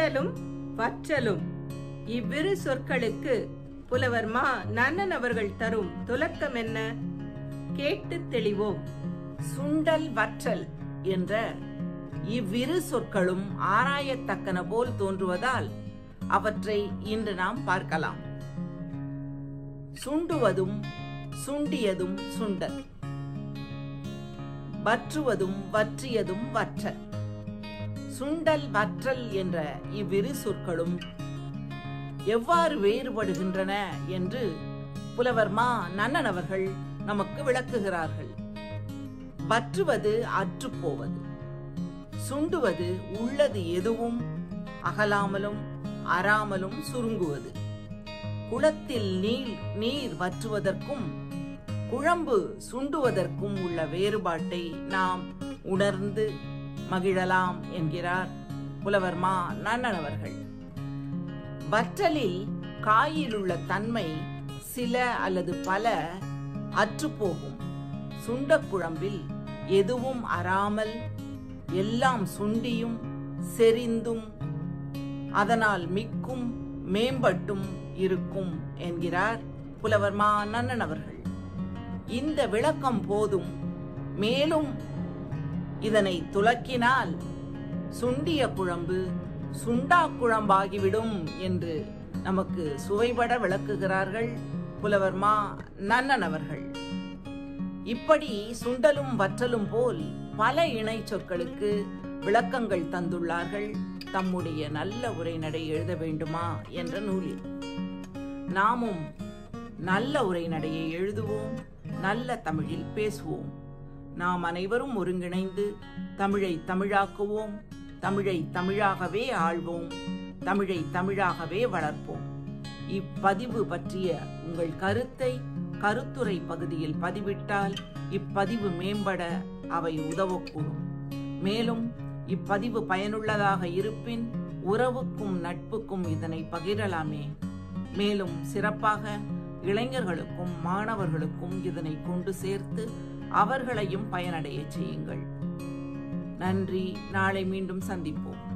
சுண்டலும் வற்றலும் இவ்விரு சொற்களுக்கு புலவர் மா நன்னன் அவர்கள் தரும் துலக்கம் என்ன கேட்டு தெளிவோம் சுண்டல் வற்றல் என்ற இவ்விரு சொற்களும் ஆராயத்தக்கன போல் தோன்றுவதால் அவற்றை இன்று நாம் பார்க்கலாம் சுண்டுவதும் சுண்டியதும் சுண்டல் வற்றுவதும் வற்றியதும் வற்றல் சுண்டல் வற்றல் என்ற இவ்விரு சொற்களும் எவ்வாறு வேறுபடுகின்றன என்று புலவர் மா நன்னன் அவர்கள் நமக்கு விளக்குகிறார்கள் வற்றுவது அற்றுப்போவது சுண்டுவது உள்ளது எதுவும் அகலாமலும் அறாமலும் சுருங்குவது குளத்தில் நீர் நீர் வற்றுவதற்கும் குழம்பு சுண்டுவதற்கும் உள்ள வேறுபாட்டை நாம் உணர்ந்து மகிழலாம் என்கிறார் புலவர் மா நன்னன் அவர்கள் வற்றலில் காயில் உள்ள தன்மை சில அல்லது பல அற்றுப்போகும் சுண்டக் குழம்பில் எதுவும் அறாமல் எல்லாம் சுண்டியும் செறிந்தும் அதனால் மிக்கும் மேம்பட்டும் இருக்கும் என்கிறார் புலவர் மா நன்னன் அவர்கள் இந்த விளக்கம் போதும் மேலும் இதனை துலக்கினால் சுண்டிய குழம்பு சுண்டா குழம்பாகிவிடும் என்று நமக்கு சுவைபட விளக்குகிறார்கள் புலவர் மா நன்னன் அவர்கள் இப்படி சுண்டலும் வற்றலும் போல் பல இணை சொற்களுக்கு விளக்கங்கள் தந்துள்ளார்கள் தம்முடைய நல்ல உரைநடை எழுத வேண்டுமா என்ற நூலில் நாமும் நல்ல உரைநடையை எழுதுவோம் நல்ல தமிழில் பேசுவோம் நாம் அனைவரும் ஒருங்கிணைந்து தமிழை தமிழாக்குவோம் தமிழை தமிழாகவே ஆள்வோம் தமிழை தமிழாகவே வளர்ப்போம் இப்பதிவு பற்றிய உங்கள் கருத்தை கருத்துரை பகுதியில் பதிவிட்டால் இப்பதிவு மேம்பட அவை உதவக்கூடும் மேலும் இப்பதிவு பயனுள்ளதாக இருப்பின் உறவுக்கும் நட்புக்கும் இதனை பகிரலாமே மேலும் சிறப்பாக இளைஞர்களுக்கும் மாணவர்களுக்கும் இதனை கொண்டு சேர்த்து அவர்களையும் பயனடைய செய்யுங்கள் நன்றி நாளை மீண்டும் சந்திப்போம்